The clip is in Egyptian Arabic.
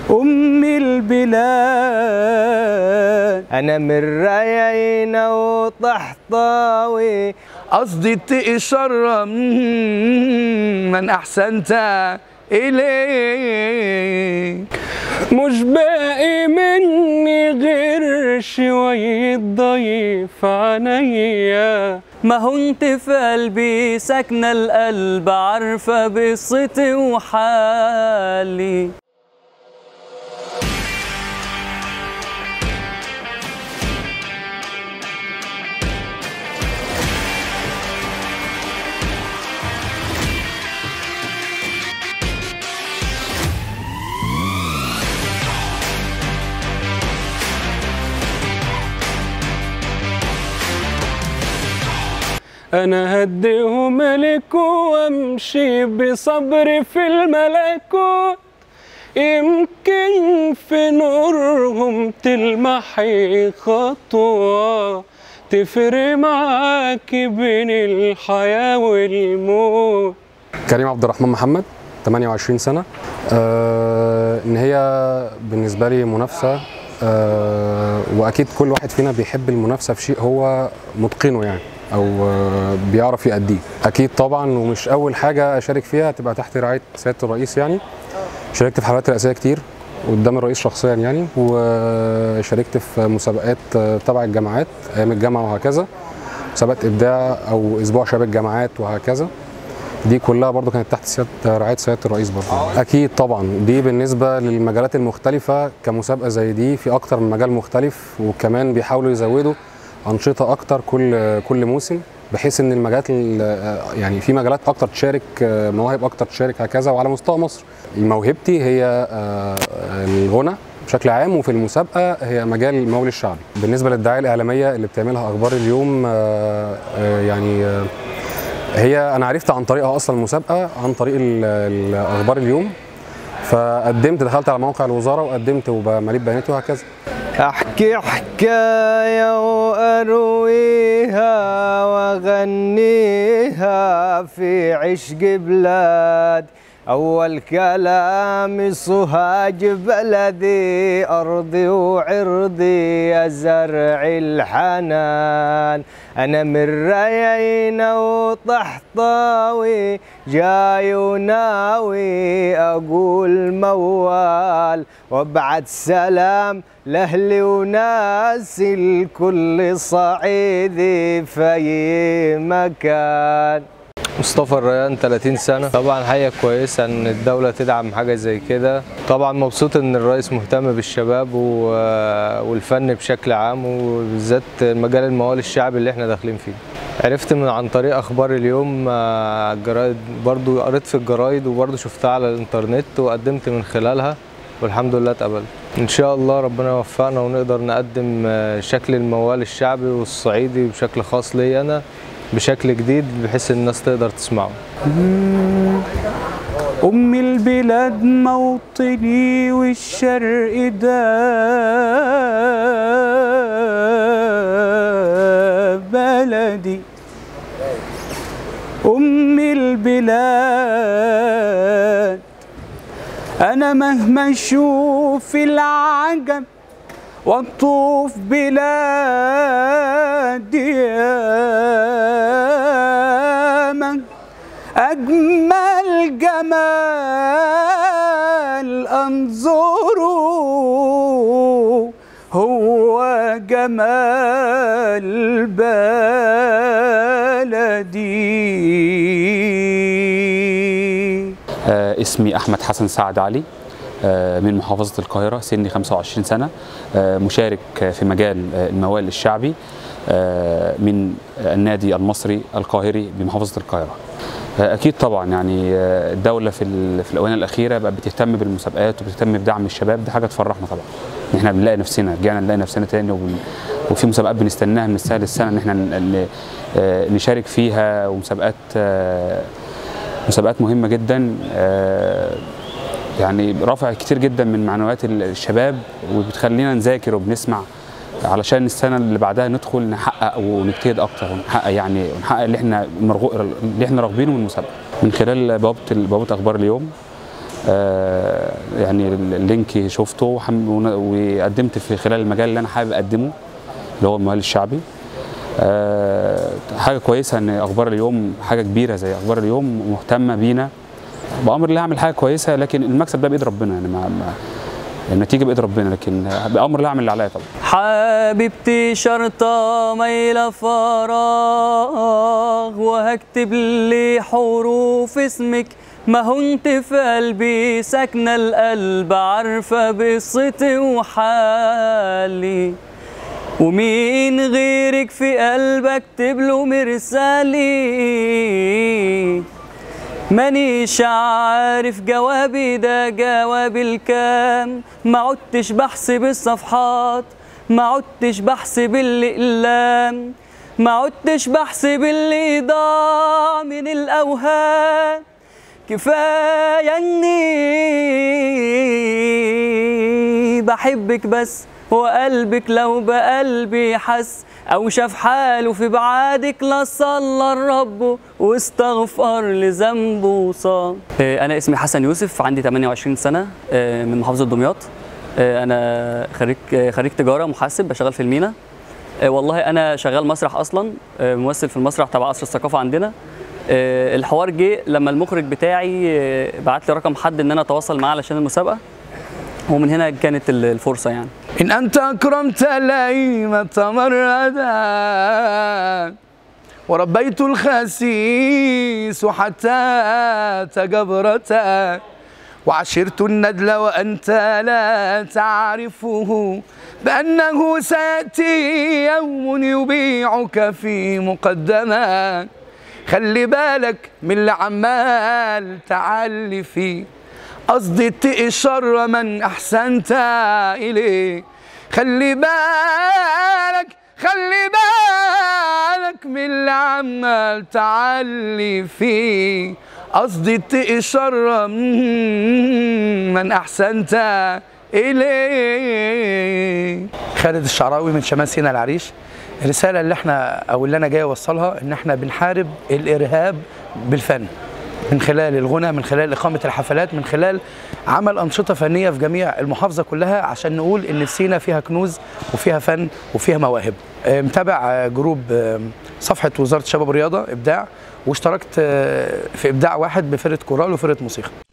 أم البلاد أنا من ريعنا وطحطاوي قصدي تقشر من أحسنت إليك مش باقي مني غير شوية ضيف عينيا ما هو انت في قلبي ساكنة القلب عارفة قصتي وحالي أنا هديه ملك وأمشي بصبر في الملكوت يمكن في نورهم تلمحي خطوة تفرق معاك بين الحياة والموت كريم عبد الرحمن محمد 28 سنة آه إن هي بالنسبة لي منافسة آه وأكيد كل واحد فينا بيحب المنافسة في شيء هو متقنه يعني أو آه بيعرف يأديه أكيد طبعا ومش أول حاجة أشارك فيها تبقى تحت رعاية سيادة الرئيس يعني شاركت في حفلات رئاسية كتير قدام الرئيس شخصيا يعني وشاركت في مسابقات آه، تبع الجامعات أيام الجامعة وهكذا مسابقات إبداع أو أسبوع شباب الجامعات وهكذا دي كلها برضو كانت تحت سيادة رعاية سيادة الرئيس برضو أكيد طبعا دي بالنسبة للمجالات المختلفة كمسابقة زي دي في أكتر من مجال مختلف وكمان بيحاولوا يزودوا أنشطة أكتر كل كل موسم بحيث ان المجالات ال- يعني في مجالات اكتر تشارك مواهب اكتر تشارك هكذا وعلى مستوى مصر موهبتي هي آه، الغنى بشكل عام وفي المسابقه هي مجال المول الشعبي بالنسبه للدعايه الاعلاميه اللي بتعملها اخبار اليوم آه، آه، يعني آه، هي انا عرفت عن طريقها اصلا المسابقه عن طريق ال- ال- اخبار اليوم فقدمت دخلت على موقع الوزاره وقدمت ومليت بياناتي وهكذا أحكي حكاية وأرويها وأغنيها في عشق بلاد أول كلامي صهاج بلدي أرضي وعرضي يا زرع الحنان أنا من ريعنا وطحطاوي جاي وناوي أقول موال وابعت سلام لأهلي وناسي الكل صعيدي في أي مكان مصطفى الريان 30 سنة طبعا حاجة كويسة ان الدولة تدعم حاجة زي كده طبعا مبسوط ان الرئيس مهتم بالشباب و- والفن بشكل عام وبالذات مجال الموال الشعبي اللي احنا داخلين فيه عرفت من عن طريق اخبار اليوم آه، الجرايد برضو قريت في الجرايد وبرضو شفتها على الانترنت وقدمت من خلالها والحمد لله اتقبلت ان شاء الله ربنا يوفقنا ونقدر نقدم آه، شكل الموال الشعبي والصعيدي بشكل خاص لي انا بشكل جديد بحيث الناس تقدر تسمعه أم البلاد موطني والشرق ده بلدي أم البلاد أنا مهما أشوف العجب واطوف بلادي ياما أجمل جمال أنظره هو جمال بلدي آه، اسمي احمد حسن سعد علي آه، من محافظه القاهره سني 25 سنه آه، مشارك في مجال آه، الموال الشعبي آه، من النادي المصري القاهري بمحافظه القاهره آه، اكيد طبعا يعني آه، الدوله في ال- في الاونه الاخيره بقت بتهتم بالمسابقات وبتهتم بدعم الشباب دي حاجه تفرحنا طبعا ان احنا بنلاقي نفسنا رجعنا نلاقي نفسنا تاني وبن وفي مسابقات بنستناها من السنه للسنه ان احنا ن- ن- آه، نشارك فيها ومسابقات آه، مسابقات مهمه جدا آه، يعني رافع كتير جدا من معنويات ال- الشباب وبتخلينا نذاكر وبنسمع علشان السنه اللي بعدها ندخل نحقق ونجتهد اكتر ونحقق يعني ونحقق اللي احنا مرغو... اللي احنا راغبينه من المسابقه من خلال بوابه ال- بوابه اخبار اليوم آه، يعني اللينك شفته وحم- ون- وقدمت في خلال المجال اللي انا حابب اقدمه اللي هو الموال الشعبي آه، حاجه كويسه ان اخبار اليوم حاجه كبيره زي اخبار اليوم مهتمه بينا بامر الله اعمل حاجه كويسه لكن المكسب ده بايد ربنا يعني ما ما النتيجه بايد ربنا لكن بامر الله اعمل اللي عليا طبعا حبيبتي شرطة ميلة فراغ وهكتب لي حروف اسمك ما هو انت في قلبي ساكنة القلب عارفة قصتي وحالي ومين غيرك في قلب اكتب له مرسالي مانيش عارف جوابي ده جواب الكام ما عدتش بحسب الصفحات ما عدتش بحسب الاقلام ما عدتش بحسب اللي ضاع من الاوهام كفايه اني بحبك بس وقلبك لو بقلبي حس او شاف حاله في بعادك لا صلى الرب واستغفر لذنبه وصام انا اسمي حسن يوسف عندي 28 سنه آه، من محافظه دمياط آه، انا خريج آه، خريج تجاره محاسب بشتغل في المينا آه، والله انا شغال مسرح اصلا آه، ممثل في المسرح تبع قصر الثقافه عندنا آه، الحوار جه لما المخرج بتاعي آه، بعت لي رقم حد ان انا اتواصل معاه علشان المسابقه ومن هنا كانت ال- الفرصه يعني إن أنت أكرمت لئيمة مردا وربيت الخسيس حتى تجبرتا وعشرت الندل وأنت لا تعرفه بأنه سيأتي يوم يبيعك في مقدمة خلي بالك من اللي عمال تعلي فيه قصدي اتقي شر من احسنت اليه خلي بالك خلي بالك من اللي عمال تعلي فيه قصدي اتقي شر من احسنت اليه خالد الشعراوي من شمال سينا العريش الرساله اللي احنا او اللي انا جاي اوصلها ان احنا بنحارب الارهاب بالفن من خلال الغنى من خلال إقامة الحفلات من خلال عمل أنشطة فنية في جميع المحافظة كلها عشان نقول إن في سينا فيها كنوز وفيها فن وفيها مواهب آه، متابع آه، جروب آه، صفحة وزارة الشباب والرياضة إبداع واشتركت آه، في إبداع واحد بفرقة كورال وفرقة موسيقى